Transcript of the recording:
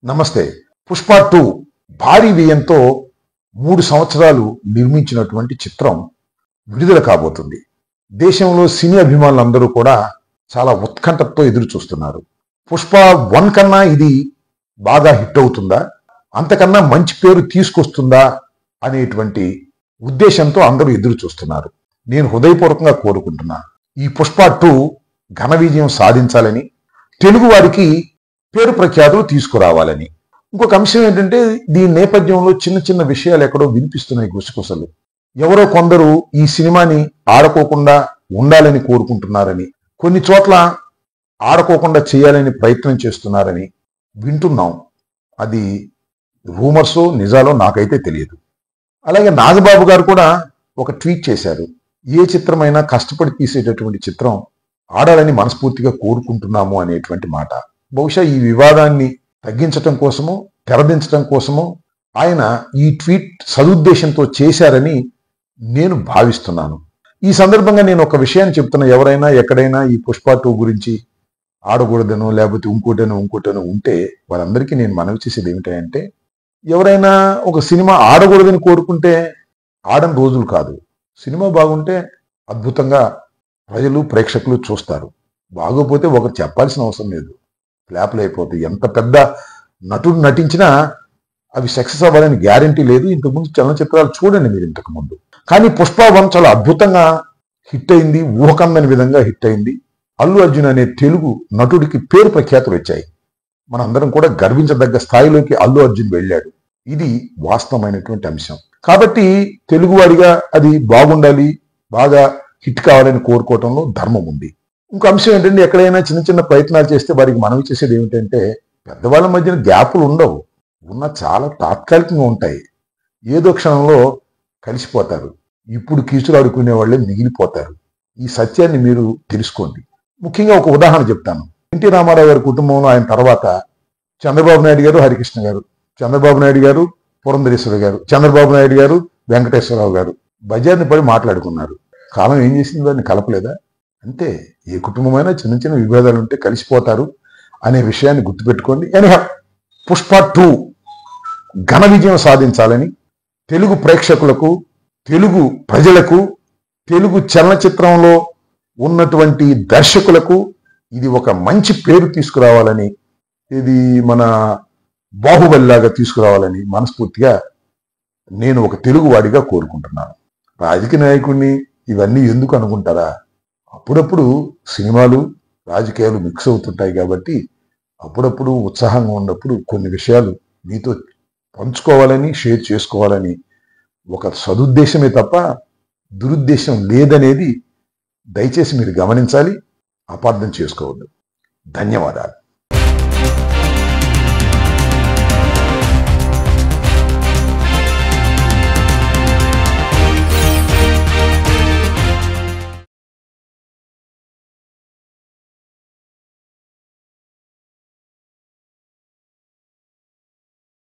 నమస్తే పుష్ప టూ భారీ వ్యయంతో మూడు సంవత్సరాలు నిర్మించినటువంటి చిత్రం విడుదల కాబోతుంది దేశంలో సినీ అభిమానులందరూ కూడా చాలా ఉత్కంఠతో ఎదురు చూస్తున్నారు పుష్ప వన్ కన్నా ఇది బాగా హిట్ అవుతుందా అంతకన్నా మంచి పేరు తీసుకొస్తుందా అనేటువంటి ఉద్దేశంతో అందరూ ఎదురు చూస్తున్నారు నేను హృదయపూర్వకంగా కోరుకుంటున్నా ఈ పుష్ప టూ ఘన విజయం సాధించాలని తెలుగు వారికి పేరు ప్రఖ్యాతులు తీసుకురావాలని ఇంకొక అంశం ఏంటంటే దీని నేపథ్యంలో చిన్న చిన్న విషయాలు ఎక్కడో వినిపిస్తున్నాయి గుసగుసలు ఎవరో కొందరు ఈ సినిమాని ఆడుకోకుండా ఉండాలని కోరుకుంటున్నారని కొన్ని చోట్ల ఆడుకోకుండా చేయాలని ప్రయత్నం చేస్తున్నారని వింటున్నాం అది రూమర్సో నిజాలో నాకైతే తెలియదు అలాగే నాగబాబు గారు కూడా ఒక ట్వీట్ చేశారు ఏ చిత్రమైనా కష్టపడి తీసేటటువంటి చిత్రం ఆడాలని మనస్ఫూర్తిగా కోరుకుంటున్నాము అనేటువంటి మాట బహుశా ఈ వివాదాన్ని తగ్గించటం కోసమో తెరదించటం కోసమో ఆయన ఈ ట్వీట్ సదుద్దేశంతో చేశారని నేను భావిస్తున్నాను ఈ సందర్భంగా నేను ఒక విషయాన్ని చెప్తున్నా ఎవరైనా ఎక్కడైనా ఈ పుష్ప టూ గురించి ఆడకూడదనో లేకపోతే ఇంకోటనో ఇంకోటనో ఉంటే వాళ్ళందరికీ నేను మనవి చేసేది ఏమిటంటే ఎవరైనా ఒక సినిమా ఆడకూడదని కోరుకుంటే ఆడని రోజులు కాదు సినిమా బాగుంటే అద్భుతంగా ప్రజలు ప్రేక్షకులు చూస్తారు బాగోపోతే ఒకరు చెప్పాల్సిన అవసరం లేదు ఫ్లాప్లు అయిపోతాయి ఎంత పెద్ద నటుడు నటించినా అవి సక్సెస్ అవ్వాలని గ్యారంటీ లేదు ఇంతకుముందు చలనచిత్రాలు చూడండి మీరు ఇంతకు ముందు కానీ పుష్ప వన్ చాలా అద్భుతంగా హిట్ అయింది ఊహకందని విధంగా హిట్ అయింది అల్లు అర్జున్ అనే తెలుగు నటుడికి పేరు ప్రఖ్యాతులు వచ్చాయి మనందరం కూడా గర్వించదగ్గ స్థాయిలోకి అల్లు అర్జున్ వెళ్ళాడు ఇది వాస్తవమైనటువంటి అంశం కాబట్టి తెలుగువాడిగా అది బాగుండాలి బాగా హిట్ కావాలని కోరుకోవటంలో ధర్మం ఉంది ఇంకో అంశం ఏంటంటే ఎక్కడైనా చిన్న చిన్న ప్రయత్నాలు చేస్తే వారికి మనవి చేసేది ఏమిటంటే పెద్దవాళ్ళ మధ్యన గ్యాపులు ఉండవు ఉన్న చాలా తాత్కాలికంగా ఉంటాయి ఏదో క్షణంలో కలిసిపోతారు ఇప్పుడు కీచులు ఆడుకునే వాళ్ళే మిగిలిపోతారు ఈ సత్యాన్ని మీరు తెలుసుకోండి ముఖ్యంగా ఒక ఉదాహరణ చెప్తాను ఎన్టీ రామారావు గారి కుటుంబంలో ఆయన తర్వాత చంద్రబాబు నాయుడు గారు హరికృష్ణ గారు చంద్రబాబు నాయుడు గారు పురంధరేశ్వర గారు చంద్రబాబు నాయుడు గారు వెంకటేశ్వరరావు గారు బజార్ని పడి మాట్లాడుకున్నారు కాలం ఏం చేసింది వారిని కలపలేదా అంతే ఏ కుటుంబమైనా చిన్న చిన్న విభేదాలు ఉంటే కలిసిపోతారు అనే విషయాన్ని గుర్తుపెట్టుకోండి ఎనిహా పుష్ప టూ ఘన విజయం సాధించాలని తెలుగు ప్రేక్షకులకు తెలుగు ప్రజలకు తెలుగు చలనచిత్రంలో ఉన్నటువంటి దర్శకులకు ఇది ఒక మంచి పేరు తీసుకురావాలని ఇది మన బాహుబలిలాగా తీసుకురావాలని మనస్ఫూర్తిగా నేను ఒక తెలుగువాడిగా కోరుకుంటున్నాను రాజకీయ నాయకుడిని ఇవన్నీ ఎందుకు అనుకుంటారా అప్పుడప్పుడు సినిమాలు రాజకీయాలు మిక్స్ అవుతుంటాయి కాబట్టి అప్పుడప్పుడు ఉత్సాహంగా ఉన్నప్పుడు కొన్ని విషయాలు మీతో పంచుకోవాలని షేర్ చేసుకోవాలని ఒక సదుద్దేశమే తప్ప దురుద్దేశం లేదనేది దయచేసి మీరు గమనించాలి అపార్థం చేసుకోవద్దు ధన్యవాదాలు